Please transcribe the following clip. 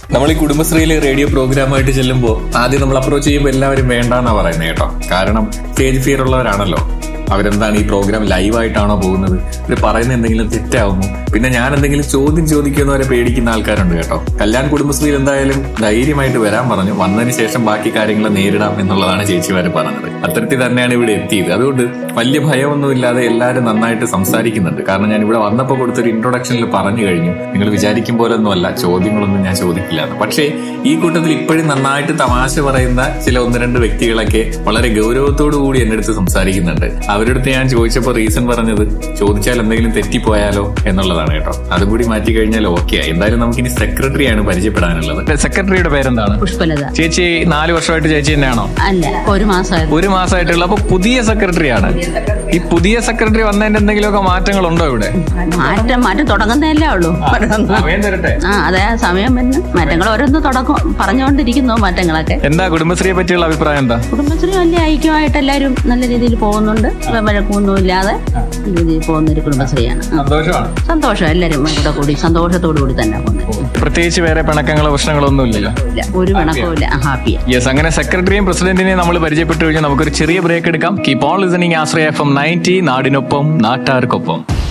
നമ്മൾ ഈ കുടുംബശ്രീയിൽ റേഡിയോ പ്രോഗ്രാമായിട്ട് ചെല്ലുമ്പോൾ ആദ്യം നമ്മൾ അപ്രോച്ച് ചെയ്യുമ്പോൾ എല്ലാവരും വേണ്ടാന്നാ പറയുന്നത് കേട്ടോ കാരണം സ്റ്റേജ് ഫിയർ ഉള്ളവരാണല്ലോ അവരെന്താണ് ഈ പ്രോഗ്രാം ലൈവായിട്ടാണോ പോകുന്നത് ഇവർ പറയുന്ന എന്തെങ്കിലും തെറ്റാവുമോ പിന്നെ ഞാൻ എന്തെങ്കിലും ചോദ്യം ചോദിക്കുന്നവരെ പേടിക്കുന്ന ആൾക്കാരുണ്ട് കേട്ടോ കല്യാൺ കുടുംബശ്രീയിൽ എന്തായാലും ധൈര്യമായിട്ട് വരാൻ പറഞ്ഞു വന്നതിന് ശേഷം ബാക്കി കാര്യങ്ങൾ നേരിടാം എന്നുള്ളതാണ് ചേച്ചിമാര് പറഞ്ഞത് അത്തരത്തിൽ തന്നെയാണ് ഇവിടെ എത്തിയത് അതുകൊണ്ട് വലിയ ഭയമൊന്നുമില്ലാതെ എല്ലാവരും നന്നായിട്ട് സംസാരിക്കുന്നുണ്ട് കാരണം ഞാൻ ഇവിടെ വന്നപ്പോൾ കൊടുത്തൊരു ഇൻട്രൊഡക്ഷനിൽ പറഞ്ഞു കഴിഞ്ഞു നിങ്ങൾ വിചാരിക്കും പോലെ ഒന്നുമല്ല ചോദ്യങ്ങളൊന്നും ഞാൻ ചോദിക്കില്ല എന്ന് പക്ഷേ ഈ കൂട്ടത്തിൽ ഇപ്പോഴും നന്നായിട്ട് തമാശ പറയുന്ന ചില ഒന്ന് രണ്ട് വ്യക്തികളൊക്കെ വളരെ ഗൗരവത്തോടു കൂടി എന്റെ അടുത്ത് സംസാരിക്കുന്നുണ്ട് അവരുടെ അടുത്ത് ഞാൻ ചോദിച്ചപ്പോൾ റീസൺ പറഞ്ഞത് ചോദിച്ചാൽ എന്തെങ്കിലും തെറ്റിപ്പോയാലോ എന്നുള്ളതാണ് കേട്ടോ അതും കൂടി മാറ്റി കഴിഞ്ഞാൽ ഓക്കെ എന്തായാലും നമുക്കിനി സെക്രട്ടറിയാണ് പരിചയപ്പെടാനുള്ളത് സെക്രട്ടറിയുടെ പേരെന്താണ് പുഷ്പലത ചേച്ചി നാല് വർഷമായിട്ട് ചേച്ചി തന്നെയാണോ അല്ല ഒരു മാസമായിരുന്നു ഒരു മാസമായിട്ടുള്ള അപ്പൊ പുതിയ സെക്രട്ടറിയാണ് ഈ പുതിയ സെക്രട്ടറി വന്നതിന്റെ എന്തെങ്കിലുമൊക്കെ മാറ്റങ്ങൾ ഉണ്ടോ ഇവിടെ മാറ്റം മാറ്റം തുടങ്ങുന്നതല്ലേ ഉള്ളൂ സമയം തരട്ടെ ആ അതെ സമയം വരുന്നു മാറ്റങ്ങൾ ഓരോന്ന് തുടക്കം പറഞ്ഞുകൊണ്ടിരിക്കുന്നു മാറ്റങ്ങളൊക്കെ എന്താ കുടുംബശ്രീയെ പറ്റിയുള്ള അഭിപ്രായം എന്താ കുടുംബശ്രീ വലിയ ഐക്യമായിട്ട് എല്ലാവരും നല്ല രീതിയിൽ പോകുന്നുണ്ട് വഴക്കൊന്നുമില്ലാതെ നല്ല രീതിയിൽ പോകുന്ന ഒരു കുടുംബശ്രീയാണ് ആ. സന്തോഷമാണ് സന്തോഷം എല്ലാവരും കൂടെ കൂടി സന്തോഷത്തോടു കൂടി തന്നെ പോകുന്നത് പ്രത്യേകിച്ച് വേറെ പിണക്കങ്ങളോ പ്രശ്നങ്ങളോ ഒന്നും ഇല്ലല്ലോ ഇല്ല ഒരു പിണക്കവും ഇല്ല ഹാപ്പിയാ യെസ് അങ്ങനെ സെക്രട്ടറിയും പ്രസിഡന്റിനെയും നമ്മൾ പരിചയപ്പെട്ടു കഴിഞ്ഞാൽ നമുക്കൊരു ചെറിയ ബ്രേക്ക് എടുക്കാം keep on listening Ashraya F M ninety നാടിനൊപ്പം നാട്ടാർക്കൊപ്പം